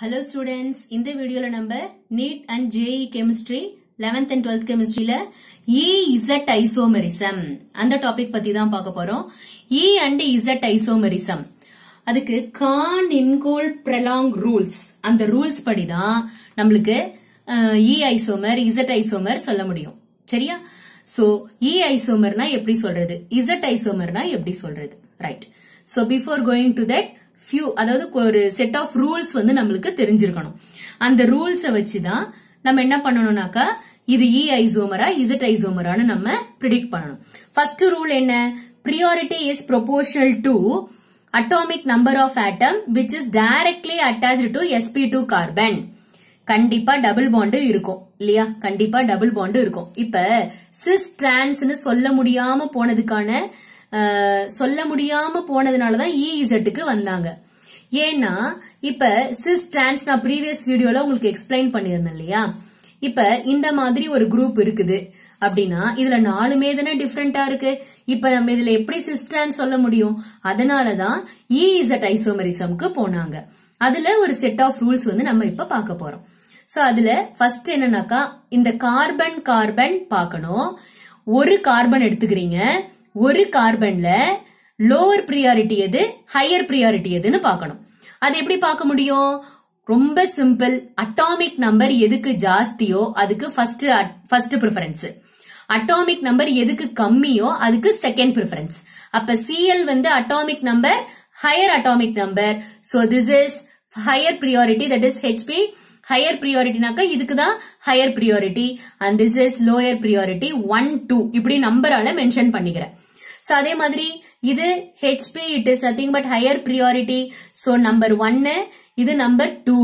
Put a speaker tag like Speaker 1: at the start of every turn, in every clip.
Speaker 1: hello students இந்த வீடியோல நம்ம NEET and JEE chemistry 11th and 12th கெமிஸ்ட்ரியில இ இசட் ஐசோமெரிசம் அந்த டாபிக் பத்தி தான் பார்க்க போறோம் இ அண்ட் இசட் ஐசோமெரிசம் அதுக்கு கான் இன்கோல் பிரலாங் ரூல்ஸ் அந்த ரூல்ஸ் படி தான் நம்மளுக்கு இ ஐசோமர் இசட் ஐசோமர் சொல்ல முடியும் சரியா சோ இ ஐசோமர்னா எப்படி சொல்றது இசட் ஐசோமர்னா எப்படி சொல்றது right so before going to that few அதாவது ஒரு செட் ஆஃப் ரூல்ஸ் வந்து நம்மளுக்கு தெரிஞ்சிருக்கணும் அந்த ரூல்ஸ வச்சுதான் நம்ம என்ன பண்ணணும்னாக்கா இது இ ஐசோமரா இசட் ஐசோமரான்னு நம்ம ப்ரிடிக்ட் பண்ணணும் ஃபர்ஸ்ட் ரூல் என்ன priority is proportional to atomic number of atom which is directly attached to sp2 carbon கண்டிப்பா டபுள் பாண்டு இருக்கும் இல்லையா கண்டிப்பா டபுள் பாண்டு இருக்கும் இப்ப சிஸ் டிரான்ஸ்னு சொல்ல முடியாம போனதுக்கான அஹ், சொல்ல முடியாம போனதுனாலதான் இஇசட்டுக்கு வந்தாங்க ஏன்னா இப்ப சிஸ் டிரான்ஸ் நான் ப்ரீவியஸ் வீடியோல உங்களுக்கு எக்ஸ்பிளைன் பண்ணியிருந்தேன் இல்லையா இப்ப இந்த மாதிரி ஒரு குரூப் இருக்குது அப்படின்னா இதுல நாலுமே தானே டிஃப்ரெண்டா இருக்கு இப்ப நம்ம இதுல எப்படி சிஸ்டான் சொல்ல முடியும் அதனாலதான் இஇசட் ஐசோமரிசம்க்கு போனாங்க அதுல ஒரு செட் ஆஃப் ரூல்ஸ் வந்து நம்ம இப்ப பார்க்க போறோம் சோ அதுல ஃபர்ஸ்ட் என்னன்னாக்கா இந்த கார்பன் கார்பன் பார்க்கணும் ஒரு கார்பன் எடுத்துக்கிறீங்க ஒரு கார்பன்ல லோவர் ப்ரியாரிட்டி எது ஹையர் ப்ரியாரிட்டி எதுன்னு பார்க்கணும் அது எப்படி பார்க்க முடியும் ரொம்ப சிம்பிள் அட்டாமிக் நம்பர் எதுக்கு ஜாஸ்தியோ அதுக்கு first first preference atomic number எதுக்கு கம்மியோ அதுக்கு செகண்ட் ப்ரிஃபரன்ஸ் அப்ப சிஎல் வந்து atomic number higher atomic number so this is higher priority that is HP higher ப்ரியாரிட்டினாக்கா இதுக்கு தான் higher priority and this is lower priority one two இப்படி நம்பரால மென்ஷன் பண்ணிக்கிறேன் சோ அதே மாதிரி இது HP it is nothing but higher priority so number ஒன்னு இது நம்பர் டூ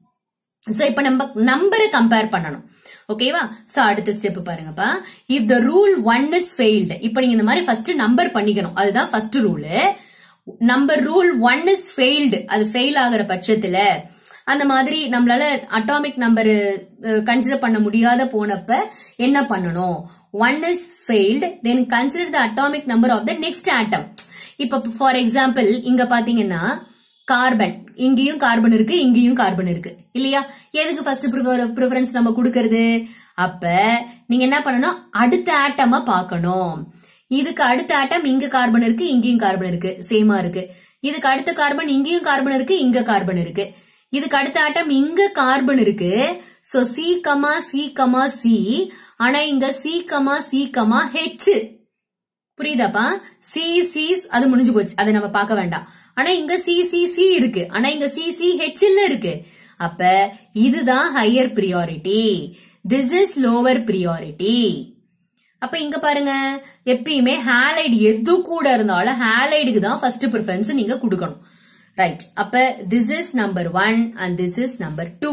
Speaker 1: சோ இப்ப நம்ம நம்பரை கம்பேர் பண்ணணும் ஓகேவா சோ அடுத்த ஸ்டெப் பாருங்கப்பா if the rule one is failed இப்ப நீங்க இந்த மாதிரி ஃபர்ஸ்ட் நம்பர் பண்ணிக்கணும் அதுதான் first rule number rule one is failed அது ஃபெயில் ஆகிற பட்சத்துல அந்த மாதிரி நம்மளால அட்டாமிக் நம்பர் கன்சிடர் பண்ண முடியாத போனப்ப என்ன பண்ணணும் one is failed then consider the atomic number of the next atom இப்ப ஃபார் எக்ஸாம்பிள் இங்க பாத்தீங்கன்னா கார்பன் இங்கேயும் கார்பன் இருக்கு இங்கேயும் கார்பன் இருக்கு இல்லையா எதுக்கு ஃபர்ஸ்ட் ப்ரிஃபரன்ஸ் நம்ம கொடுக்கறது அப்ப நீங்க என்ன பண்ணணும் அடுத்த ஆட்டமா பார்க்கணும் இதுக்கு அடுத்த ஆட்டம் இங்க கார்பன் இருக்கு இங்கேயும் கார்பன் இருக்கு சேமா இருக்கு இதுக்கு அடுத்த கார்பன் இங்கேயும் கார்பன் இருக்கு இங்க கார்பன் இருக்கு இதுக்கு அடுத்த ஆட்டம் இங்க கார்பன் இருக்கு so C comma C comma C ஆனா இங்க C comma C comma H புரியுதாப்பா சி சி அது முடிஞ்சு போச்சு அதை நம்ம பார்க்க வேண்டாம் ஆனா இங்க சி சி சி இருக்கு ஆனா இங்க சி சி ஹெச் இருக்கு அப்ப இதுதான் higher priority this is lower priority அப்ப இங்க பாருங்க எப்பயுமே ஹாலைடு எது கூட இருந்தாலும் ஹாலைடுக்கு தான் ஃபர்ஸ்ட் ப்ரிஃபரன்ஸ் நீங்க கொடுக்கணும் ரைட் அப்ப this is number one and this is number two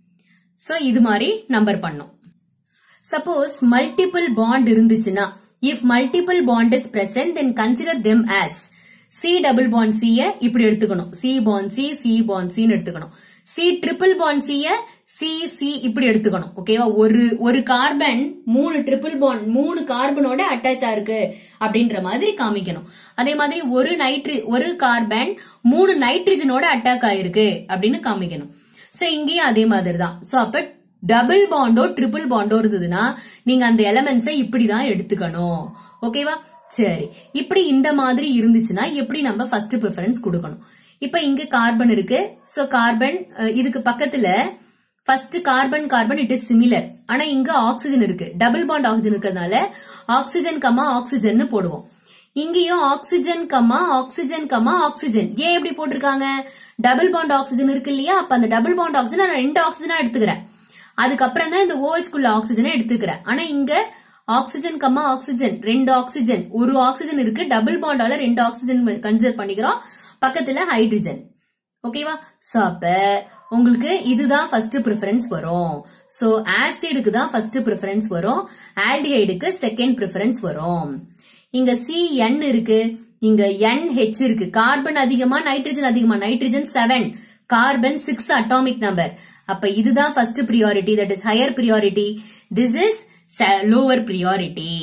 Speaker 1: so இது மாதிரி நம்பர் பண்ணும் சப்போஸ் மல்டிபிள் பாண்ட் இருந்துச்சுன்னா if multiple bond is present then consider them as C double bond சிய இப்படி எடுத்துக்கணும் C bond C C bond சின்னு எடுத்துக்கணும் C triple bond சிய சி சி இப்படி எடுத்துக்கணும் ஓகேவா ஒரு ஒரு கார்பன் மூணு ட்ரிபிள் பாண்ட் மூணு கார்பனோட அட்டாச் ஆயிருக்கு அப்படின்ற மாதிரி காமிக்கணும் அதே மாதிரி ஒரு நைட்ரி ஒரு கார்பன் மூணு நைட்ரஜனோட அட்டாக் ஆயிருக்கு அப்படின்னு காமிக்கணும் சோ இங்கேயும் அதே மாதிரி தான் சோ அப்ப டபுள் பாண்டோ ட்ரிபிள் பாண்டோ இருந்ததுன்னா நீங்க அந்த எலமெண்ட்ஸை இப்படிதான் எடுத்துக்கணும் ஓகேவா சரி இப்படி இந்த மாதிரி இருந்துச்சுன்னா எப்படி நம்ம ஃபர்ஸ்ட் ப்ரிஃபரன்ஸ் கொடுக்கணும் இப்ப இங்க கார்பன் இருக்கு சோ கார்பன் இதுக்கு பக்கத்துல first carbon carbon it is similar ஆனா இங்க ஆக்சிஜன் இருக்கு டபுள் பாண்ட் ஆக்சிஜன் இருக்கிறதுனால ஆக்சிஜன் கமா ஆக்சிஜன் போடுவோம் இங்கேயும் oxygen comma oxygen comma oxygen ஏன் எப்படி போட்டிருக்காங்க டபுள் பாண்ட் ஆக்சிஜன் இருக்கு இல்லையா அப்ப அந்த டபுள் பாண்ட் ஆக்சிஜன் நான் ரெண்டு ஆக்சிஜனா எடுத்துக்கிறேன் அதுக்கப்புறம் தான் இந்த OH குள்ள ஆக்சிஜனை எடுத்துக்கிறேன் ஆனா இங்க ஆக்சிஜன் கம்மா ஆக்சிஜன் ரெண்டு ஆக்சிஜன் ஒரு ஆக்சிஜன் இருக்கு டபுள் பாண்டால ரெண்டு ஆக்சிஜன் கன்சிடர் பண்ணிக்கிறோம் பக்கத்துல ஹைட்ரஜன் ஓகேவா சோ அப்ப உங்களுக்கு இதுதான் ஃபர்ஸ்ட் ப்ரிஃபரன்ஸ் வரும் சோ ஆசிடுக்கு தான் ஃபர்ஸ்ட் ப்ரிஃபரன்ஸ் வரும் ஆல்டிஹைடுக்கு செகண்ட் ப்ரிஃபரன்ஸ் வரும் இங்க சி என் இருக்கு இங்க என் ஹெச் இருக்கு கார்பன் அதிகமா நைட்ரஜன் அதிகமா nitrogen seven carbon six atomic number அப்ப இதுதான் first priority that is higher priority this is lower priority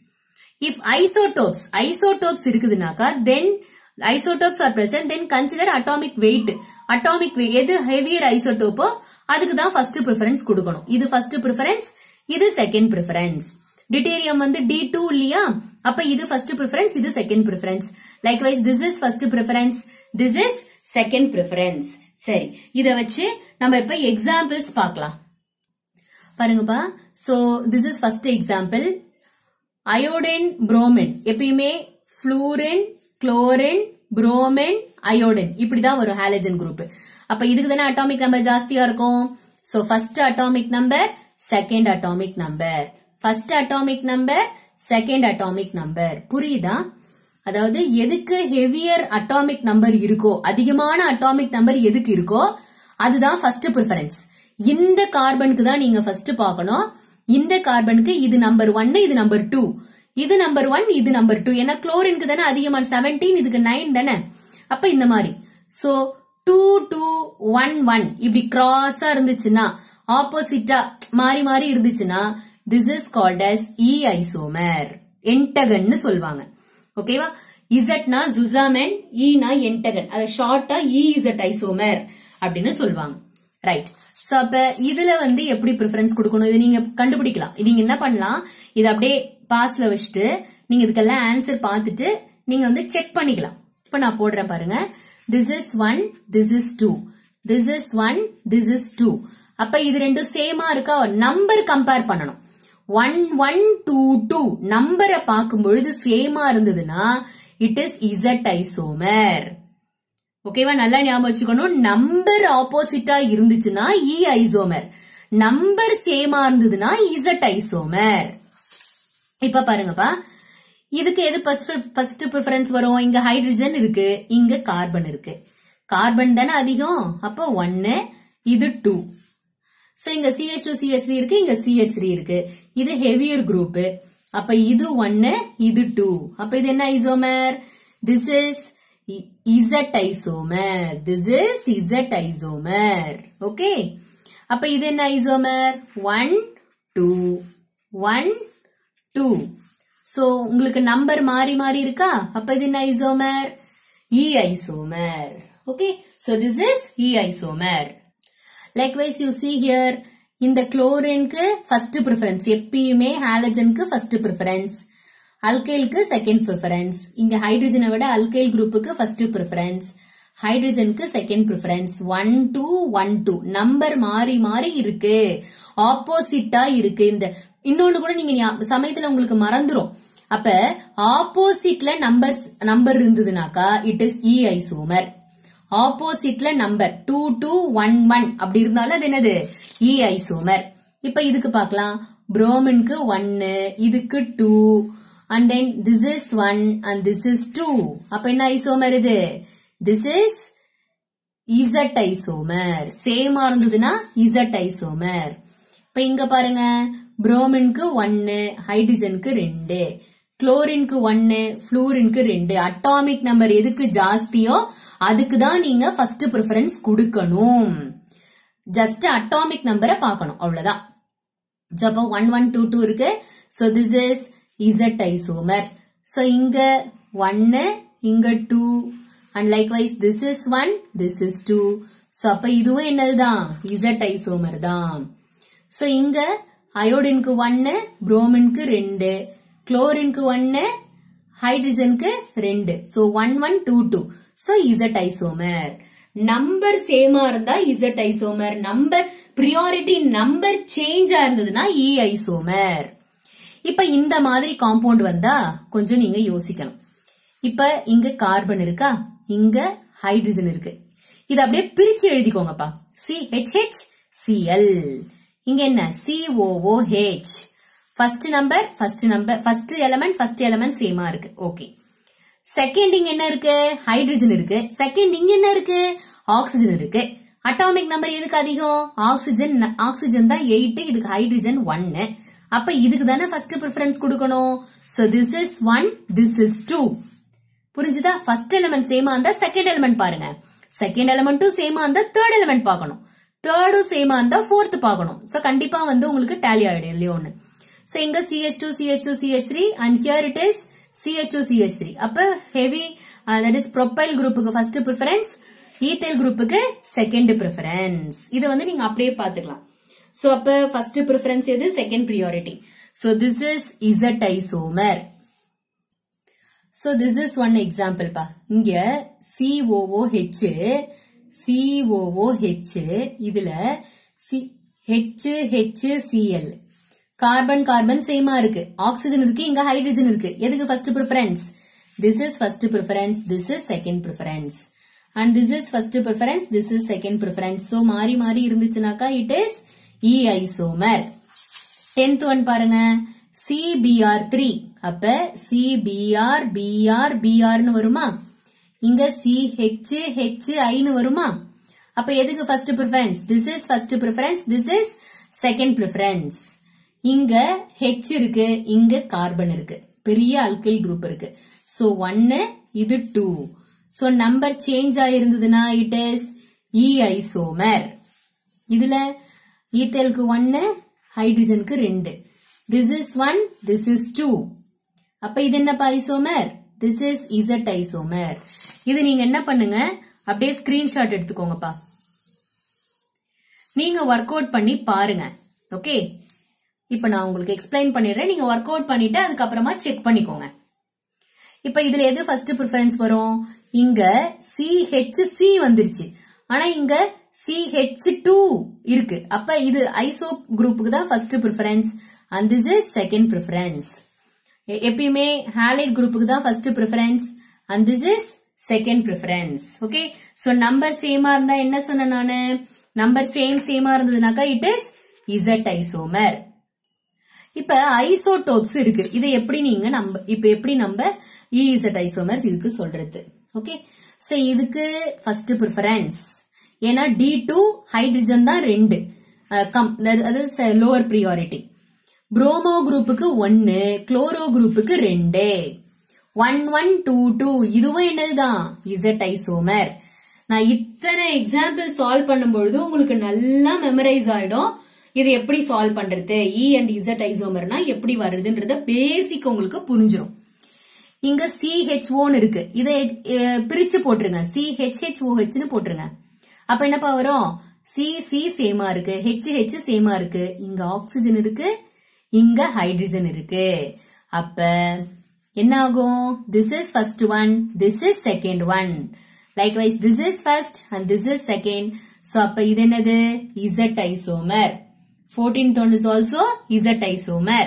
Speaker 1: if isotopes isotopes இருக்குதுனாக்கா then isotopes are present then consider atomic weight atomic எது heavier ஐசோடோப்போ அதுக்கு தான் first preference கொடுக்கணும் இது first preference இது செகண்ட் ப்ரிஃபரன்ஸ் டிட்டேரியம் வந்து டி டூ இல்லையா அப்ப இது ஃபர்ஸ்ட் ப்ரிஃபரன்ஸ் இது second preference likewise this is first preference this is second preference சரி இத வச்சு நம்ம இப்ப எக்ஸாம்பிள்ஸ் பார்க்கலாம் பாருங்கப்பா so this is first example iodine bromine எப்பயுமே ஃப்ளூரின் குளோரின் புரோமின் அயோடின் இப்படிதான் வரும் ஹாலஜன் குரூப் அப்ப இதுக்கு தானே அட்டாமிக் நம்பர் ஜாஸ்தியா இருக்கும் so first atomic number second atomic number first atomic number second atomic number புரியுதா அதாவது எதுக்கு ஹெவியர் அட்டாமிக் நம்பர் இருக்கோ அதிகமான அட்டாமிக் நம்பர் எதுக்கு இருக்கோ அதுதான் ஃபர்ஸ்ட் ப்ரிஃபரன்ஸ் இந்த கார்பனுக்கு தான் நீங்க ஃபர்ஸ்ட் பார்க்கணும் இந்த கார்பனுக்கு இது நம்பர் ஒன்னு இது நம்பர் டூ இது நம்பர் ஒன் இது நம்பர் டூ ஏன்னா குளோரினுக்கு தானே அதிகமான செவன்டீன் இதுக்கு நைன் தானே அப்ப இந்த மாதிரி so two two one one இப்படி கிராஸா இருந்துச்சுன்னா ஆப்போசிட்டா மாறி மாறி இருந்துச்சுன்னா this is called as E isomer என்டகன்னு சொல்லுவாங்க ஓகேவா இசட்னா ஜுசாமென் ஈனா என்டகன் அதை ஷார்ட்டா இ இசட் ஐசோமர் அப்படின்னு சொல்லுவாங்க ரைட் சோ அப்ப இதுல வந்து எப்படி ப்ரிஃபரன்ஸ் கொடுக்கணும் இது நீங்க கண்டுபிடிக்கலாம் நீங்க என்ன பண்ணலாம் இது அப்படியே பாஸ்ல வச்சுட்டு நீங்க இதுக்கெல்லாம் ஆன்சர் பார்த்துட்டு நீங்க வந்து செக் பண்ணிக்கலாம் இப்ப நான் போடுறேன் பாருங்க this is one this is two this is one this is two அப்ப இது ரெண்டும் சேமா இருக்கா நம்பர் கம்பேர் பண்ணணும் ஒன் ஒன் டூ டூ நம்பரை பார்க்கும் பொழுது சேமா இருந்ததுன்னா இட் இஸ் இசட் ஐசோமர் ஓகேவா நல்லா ஞாபகம் வச்சுக்கணும் நம்பர் ஆப்போசிட்டா இருந்துச்சுன்னா இ ஐசோமர் நம்பர் சேமா இருந்ததுன்னா இசட் ஐசோமர் இப்ப பாருங்கப்பா இதுக்கு எது ஃபர்ஸ்ட் ப்ரிஃபரன்ஸ் வரும் இங்க ஹைட்ரஜன் இருக்கு இங்க கார்பன் இருக்கு கார்பன் தானே அதிகம் அப்ப ஒன்னு இது டூ சோ இங்க சிஎஸ் டூ சிஎஸ் த்ரீ இருக்கு இங்க சிஎஸ் த்ரீ இருக்கு இது ஹெவியர் குரூப் அப்ப இது ஒன்னு இது டூ அப்ப இது என்ன isomer this is Z isomer this is Z isomer okay அப்ப இது என்ன isomer one two one two so உங்களுக்கு நம்பர் மாறி மாறி இருக்கா அப்ப இது என்ன isomer E isomer okay so this is E isomer likewise you see here இந்த குளோரினுக்கு ஃபர்ஸ்ட் ப்ரிஃபரன்ஸ் எப்பயுமே ஹாலஜனுக்கு ஃபர்ஸ்ட் ப்ரிஃபரன்ஸ் அல்கைலுக்கு செகண்ட் ப்ரிஃபரன்ஸ் இங்க ஹைட்ரஜனை விட அல்கைல் குரூப்புக்கு ஃபர்ஸ்ட் ப்ரிஃபரன்ஸ் ஹைட்ரஜனுக்கு second preference one two one two number மாறி மாறி இருக்கு ஆப்போசிட்டா இருக்கு இந்த இன்னொன்னு கூட நீங்க ஞா- சமயத்துல உங்களுக்கு மறந்துரும் அப்ப ஆப்போசிட்ல நம்பர் நம்பர் இருந்ததுனாக்கா இட் இஸ் இ ஐசோமர் ஆப்போசிட்ல number two two one one அப்படி இருந்தாலும் அது என்னது இ ஐசோமர் இப்ப இதுக்கு பார்க்கலாம் புரோமின்க்கு ஒன்னு இதுக்கு two and then this is one and this is two அப்ப என்ன ஐசோமர் இது திஸ் இஸ் இசட் ஐசோமர் சேமா இருந்ததுன்னா இசட் ஐசோமர் இப்ப இங்க பாருங்க புரோமின்க்கு ஒன்னு ஹைட்ரஜனுக்கு ரெண்டு குளோரின்க்கு ஒன்னு ஃப்ளூரின்க்கு ரெண்டு அட்டாமிக் நம்பர் எதுக்கு ஜாஸ்தியோ அதுக்கு தான் நீங்க ஃபர்ஸ்ட் ப்ரிஃபரன்ஸ் கொடுக்கணும் ஜஸ்ட் அட்டாமிக் நம்பரை பார்க்கணும் அவ்வளவுதான் So, அப்போ ஒன் ஒன் டூ டூ இருக்கு so this is Z isomer so இங்க ஒன்னு இங்க two and likewise this is one this is two so அப்ப இதுவும் என்னதுதான் இசட் ஐசோமர் தான் சோ இங்க அயோடினுக்கு ஒன்னு புரோமினுக்கு ரெண்டு குளோரினுக்கு ஒன்னு ஹைட்ரஜனுக்கு ரெண்டு so one one two two so Z isomer number சேமா இருந்தா Z isomer number priority number சேஞ்சா இருந்ததுன்னா இ ஐசோமர் இப்ப இந்த மாதிரி காம்பவுண்ட் வந்தா கொஞ்சம் நீங்க யோசிக்கணும் இப்ப இங்க கார்பன் இருக்கா இங்க ஹைட்ரஜன் இருக்கு இது அப்படியே பிரிச்சு எழுதிக்கோங்கப்பா சி ஹெச் ஹெச் சிஎல் இங்க என்ன COOH first number first number first element first element சேமா இருக்கு ஓகே செகண்ட் இங்க என்ன இருக்கு ஹைட்ரஜன் இருக்கு செகண்ட் இங்க என்ன இருக்கு ஆக்சிஜன் இருக்கு அட்டாமிக் நம்பர் எதுக்கு அதிகம் ஆக்சிஜன் ஆக்சிஜன் தான் எயிட் இதுக்கு ஹைட்ரஜன் ஒன்னு அப்ப இதுக்கு தானே ஃபர்ஸ்ட் ப்ரிஃபரன்ஸ் கொடுக்கணும் so this is one this is two புரிஞ்சுதா ஃபர்ஸ்ட் எலிமெண்ட் சேமா இருந்தா செகண்ட் எலிமெண்ட் பாருங்க செகண்ட் எலிமெண்ட்டும் சேமா இருந்தா தேர்ட் எலிமெண்ட் பார்க்கணும் தேர்டும் சேமா இருந்தா ஃபோர்த் பார்க்கணும் சோ கண்டிப்பா வந்து உங்களுக்கு டேலி ஆயிடும் இல்லையோ ஒண்ணு சோ இங்க CH two CH two CH three and here it is CH two CH three அப்ப ஹெவி தட் இஸ் ப்ரொப்பைல் குரூப்புக்கு ஃபர்ஸ்ட் ப்ரிஃபரன்ஸ் ஈத்தைல் குரூப்புக்கு செகண்ட் ப்ரிஃபரன்ஸ் இதை வந்து நீங்க அப்படியே பாத்துக்கலாம் சோ அப்ப ஃபர்ஸ்ட் ப்ரிஃபரன்ஸ் எது second priority so this is Z isomer so this is one example பா இங்க சிஓஓஹெச் சிஓஓஹெச் இதுல C H H CL carbon carbon சேமா இருக்கு ஆக்சிஜன் இருக்கு இங்க ஹைட்ரஜன் இருக்கு எதுக்கு first preference this is first preference this is second preference and this is first preference this is second preference so மாறி மாறி இருந்துச்சுனாக்கா it is E isomer tenth one பாருங்க சிபிஆர் த்ரீ அப்ப சிபிஆர் பிஆர் பிஆர்னு வருமா இங்க சி ஹெச் ஹெச் ஐன்னு வருமா அப்ப எதுக்கு first preference this is first preference this is second preference இங்க ஹெச் இருக்கு இங்க கார்பன் இருக்கு பெரிய அல்கைல் குரூப் இருக்கு சோ ஒன்னு இது டூ சோ நம்பர் சேஞ்ச் ஆயிருந்ததுன்னா இட் இஸ் இ ஐசோமர் இதுல ஈத்தலுக்கு ஒன்னு ஹைட்ரஜனுக்கு ரெண்டு this is one this is two அப்ப இது என்னப்பா isomer this is Z isomer இது நீங்க என்ன பண்ணுங்க அப்படியே ஸ்கிரீன்ஷாட் எடுத்துக்கோங்கப்பா நீங்க ஒர்க் அவுட் பண்ணி பாருங்க ஓகே இப்ப நான் உங்களுக்கு எக்ஸ்பிளைன் பண்ணிடுறேன் நீங்க ஒர்க் அவுட் பண்ணிட்டு அதுக்கப்புறமா செக் பண்ணிக்கோங்க இப்ப இதுல எது ஃபர்ஸ்ட் ப்ரிஃபரன்ஸ் வரும் இங்க சி ஹெச் சி வந்துருச்சு ஆனா இங்க சி ஹெச் டூ இருக்கு அப்ப இது ஐசோ குரூப்புக்கு தான் first preference and this is second preference எப்பயுமே ஹாலைட் குரூப்புக்கு தான் first preference and this is second preference okay so number சேமா இருந்தா என்ன சொன்ன நானு நம்பர் சேம் சேமா இருந்ததுனாக்கா இட் இஸ் இசட் ஐசோமர் இப்ப ஐசோடோப்ஸ் இருக்கு இதை எப்படி நீங்க நம்ப இப்ப எப்படி நம்ம இசட் ஐசோமர்ஸ் இதுக்கு சொல்றது ஓகே சோ இதுக்கு ஃபர்ஸ்ட் ப்ரிஃபரன்ஸ் ஏன்னா டி டூ ஹைட்ரஜன் தான் ரெண்டு கம் அது லோவர் ப்ரியாரிட்டி புரோமோ குரூப்புக்கு ஒன்னு குளோரோ குரூப்புக்கு ரெண்டு ஒன் ஒன் டூ டூ இதுவும் என்னதுதான் இசட் ஐசோமர் நான் இத்தனை எக்ஸாம்பிள் சால்வ் பண்ணும்பொழுது உங்களுக்கு நல்லா மெமரைஸ் ஆயிடும் இது எப்படி சால்வ் பண்றது இ அண்ட் இசட் ஐசோமர்னா எப்படி வருதுன்றத பேசிக் உங்களுக்கு புரிஞ்சிடும் இங்க சிஹெச்ஓன்னு இருக்கு இதை பிரிச்சு போட்டுருங்க சிஹெச்ஹெச்ஓஹெச்னு போட்டுருங்க அப்ப என்னப்பா வரும் சி சி சேமா இருக்கு ஹெச் ஹெச் சேமா இருக்கு இங்க ஆக்சிஜன் இருக்கு இங்க ஹைட்ரஜன் இருக்கு அப்ப என்ன ஆகும் this is first one this is second one likewise this is first and this is second so அப்ப இது என்னது Z isomer fourteenth one is also Z isomer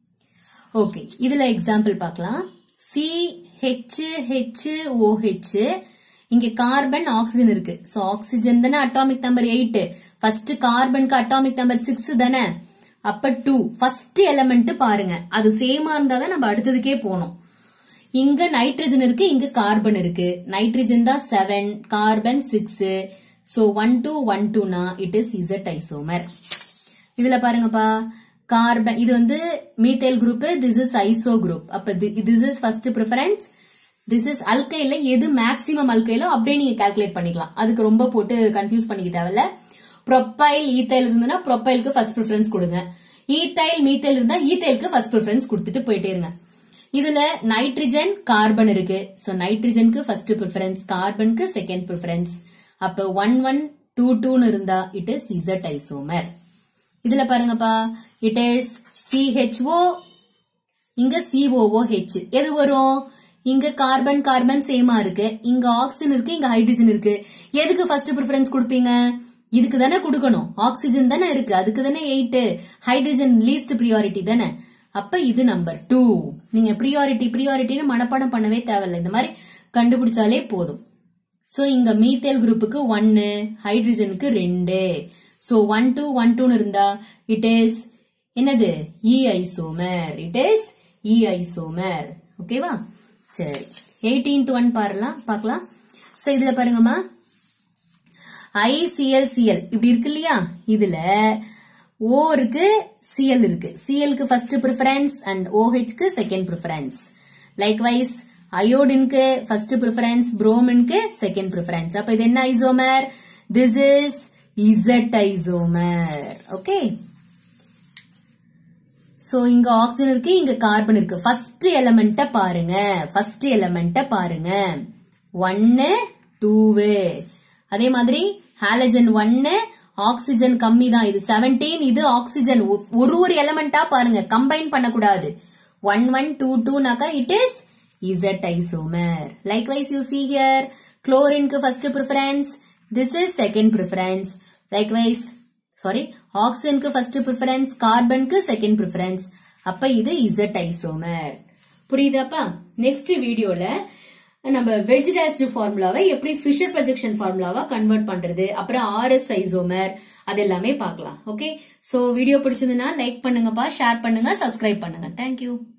Speaker 1: okay இதுல எக்ஸாம்பிள் பார்க்கலாம் சி ஹெச் ஹெச் ஓஹெச் இங்க carbon oxygen இருக்கு so oxygen தானே atomic number eight first கார்பனுக்கு atomic number six தானே அப்ப டூ ஃபர்ஸ்ட் எலமெண்ட் பாருங்க அது சேமா இருந்தா தான் நம்ம அடுத்ததுக்கே போனோம் இங்க நைட்ரஜன் இருக்கு இங்க கார்பன் இருக்கு நைட்ரஜன் தான் seven carbon six so one two one டூனா இட் இஸ் இசட் ஐசோமர் இதுல பாருங்கப்பா கார்பன் இது வந்து methyl group this is iso group அப்ப this is first preference this is அல்கைல எது மேக்சிமம் அல்கைலோ அப்படியே நீங்க கால்குலேட் பண்ணிக்கலாம் அதுக்கு ரொம்ப போட்டு கன்ஃபியூஸ் பண்ணிக்க தேவையில்ல ப்ரொப்பைல் ஈத்தைல் இருந்ததுன்னா ப்ரொப்பைலுக்கு ஃபர்ஸ்ட் ப்ரிஃபரன்ஸ் கொடுங்க ஈத்தைல் மீத்தைல் இருந்தா ஈத்தைலுக்கு ஃபர்ஸ்ட் ப்ரிஃபரன்ஸ் கொடுத்துட்டு போயிட்டே இருங்க இதுல நைட்ரஜன் கார்பன் இருக்கு சோ நைட்ரஜனுக்கு ஃபர்ஸ்ட் ப்ரிஃபரன்ஸ் கார்பனுக்கு செகண்ட் ப்ரிஃபரன்ஸ் அப்ப ஒன் ஒன் டூ டூன்னு இருந்தா இட் இஸ் இசட் ஐசோமர் இதுல பாருங்கப்பா இட் இஸ் சிஹெச்ஓ இங்க சிஓஓஹெச் எது வரும் இங்க கார்பன் கார்பன் சேமா இருக்கு இங்க ஆக்சிஜன் இருக்கு இங்க ஹைட்ரஜன் இருக்கு எதுக்கு ஃபர்ஸ்ட் ப்ரிஃபரன்ஸ் கொடுப்பீங்க இதுக்கு தானே கொடுக்கணும் ஆக்சிஜன் தானே இருக்கு அதுக்கு தானே எயிட் ஹைட்ரஜன் லீஸ்ட் ப்ரியாரிட்டி தானே அப்ப இது நம்பர் டூ நீங்க ப்ரியாரிட்டி ப்ரியாரிட்டின்னு மனப்பாடம் பண்ணவே தேவையில்லை இந்த மாதிரி கண்டுபிடிச்சாலே போதும் சோ இங்க மீத்தேல் குரூப்புக்கு ஒன்னு ஹைட்ரஜனுக்கு ரெண்டு சோ ஒன் டூ ஒன் டூன்னு இருந்தா இட் இஸ் என்னது E isomer it is E isomer ஓகேவா சரி எயிட்டீன்த் ஒன் பாருலாம் பார்க்கலாம் சோ இதுல பாருங்கம்மா ஐசிஎல்சிஎல் இப்படி இருக்கு இல்லையா இதுல ஓ இருக்கு சிஎல் இருக்கு சிஎல்க்கு ஃபர்ஸ்ட் ப்ரிஃபரன்ஸ் அண்ட் ஓஹெச்க்கு செகண்ட் ப்ரிஃபரன்ஸ் லைக் வைஸ் அயோடினுக்கு ஃபர்ஸ்ட் ப்ரிஃபரன்ஸ் புரோமினுக்கு செகண்ட் ப்ரிஃபரன்ஸ் அப்ப இது என்ன isomer this is Z isomer okay so இங்க ஆக்சிஜன் இருக்கு இங்க கார்பன் இருக்கு ஃபர்ஸ்ட் எலமெண்ட்ட பாருங்க ஃபர்ஸ்ட் எலமெண்ட்ட பாருங்க ஒன்னு டூவு அதே மாதிரி ஹாலஜன் ஒன்னு ஆக்சிஜன் கம்மி தான் இது 17 இது ஆக்சிஜன் ஒரு ஒரு எலமெண்டா பாருங்க கம்பைன் பண்ணக்கூடாது ஒன் ஒன் டூ டூனாக்கா it is Z isomer likewise you see here குளோரின்க்கு first preference this is second preference likewise sorry ஆக்சிஜனுக்கு ஃபர்ஸ்ட் ப்ரிஃபரன்ஸ் கார்பனுக்கு செகண்ட் ப்ரிஃபரன்ஸ் அப்ப இது இசட் ஐசோமர் புரியுதாப்பா நெக்ஸ்ட் வீடியோல நம்ம வெஜிடாஸ்டு ஃபார்முலாவை எப்படி ஃபிஷர் ப்ரொஜெக்ஷன் ஃபார்முலாவா கன்வெர்ட் பண்றது அப்புறம் ஆர்எஸ் ஐசோமர் அது எல்லாமே பார்க்கலாம் ஓகே சோ வீடியோ பிடிச்சதுன்னா லைக் பண்ணுங்கப்பா ஷேர் பண்ணுங்க சப்ஸ்கிரைப் பண்ணுங்க தேங்க்யூ